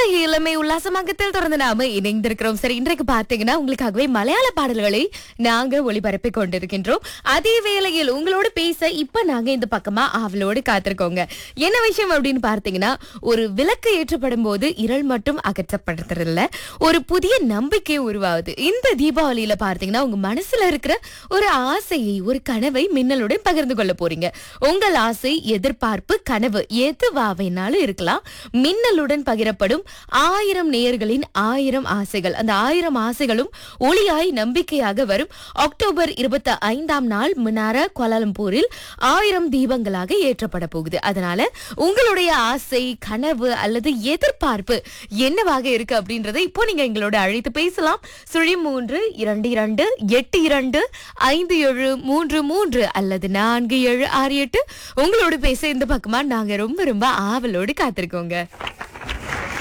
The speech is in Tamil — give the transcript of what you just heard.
இளமை உல்லாசமாகத்தில் தொடர்ந்து நாம இணைந்திருக்கிறோம் சரி இன்றைக்கு பாத்தீங்கன்னா உங்களுக்காகவே மலையாள பாடல்களை நாங்க ஒளிபரப்பி கொண்டிருக்கின்றோம் அதே வேளையில் உங்களோட பேச இப்ப நாங்க இந்த பக்கமா ஆவலோடு காத்திருக்கோங்க என்ன விஷயம் அப்படின்னு பார்த்தீங்கன்னா ஒரு விளக்கு ஏற்றப்படும் போது இருள் மட்டும் அகற்றப்படுறதில்ல ஒரு புதிய நம்பிக்கை உருவாகுது இந்த தீபாவளியில பார்த்தீங்கன்னா உங்க மனசுல இருக்கிற ஒரு ஆசையை ஒரு கனவை மின்னலுடன் பகிர்ந்து கொள்ள போறீங்க உங்கள் ஆசை எதிர்பார்ப்பு கனவு எதுவாவேனாலும் இருக்கலாம் மின்னலுடன் பகிரப்படும் ஆயிரம் நேயர்களின் ஆயிரம் ஆசைகள் அந்த ஆயிரம் ஆசைகளும் ஒளியாய் நம்பிக்கையாக வரும் அக்டோபர் இருபத்தி ஐந்தாம் நாள் மினார கோலாலம்பூரில் ஆயிரம் தீபங்களாக ஏற்றப்பட போகுது அதனால உங்களுடைய ஆசை கனவு அல்லது எதிர்பார்ப்பு என்னவாக இருக்கு அப்படின்றதை இப்போ நீங்க எங்களோட அழைத்து பேசலாம் சுழி மூன்று இரண்டு இரண்டு எட்டு இரண்டு ஐந்து ஏழு மூன்று மூன்று அல்லது நான்கு ஏழு ஆறு எட்டு உங்களோட பேச இந்த பக்கமா நாங்க ரொம்ப ரொம்ப ஆவலோடு காத்திருக்கோங்க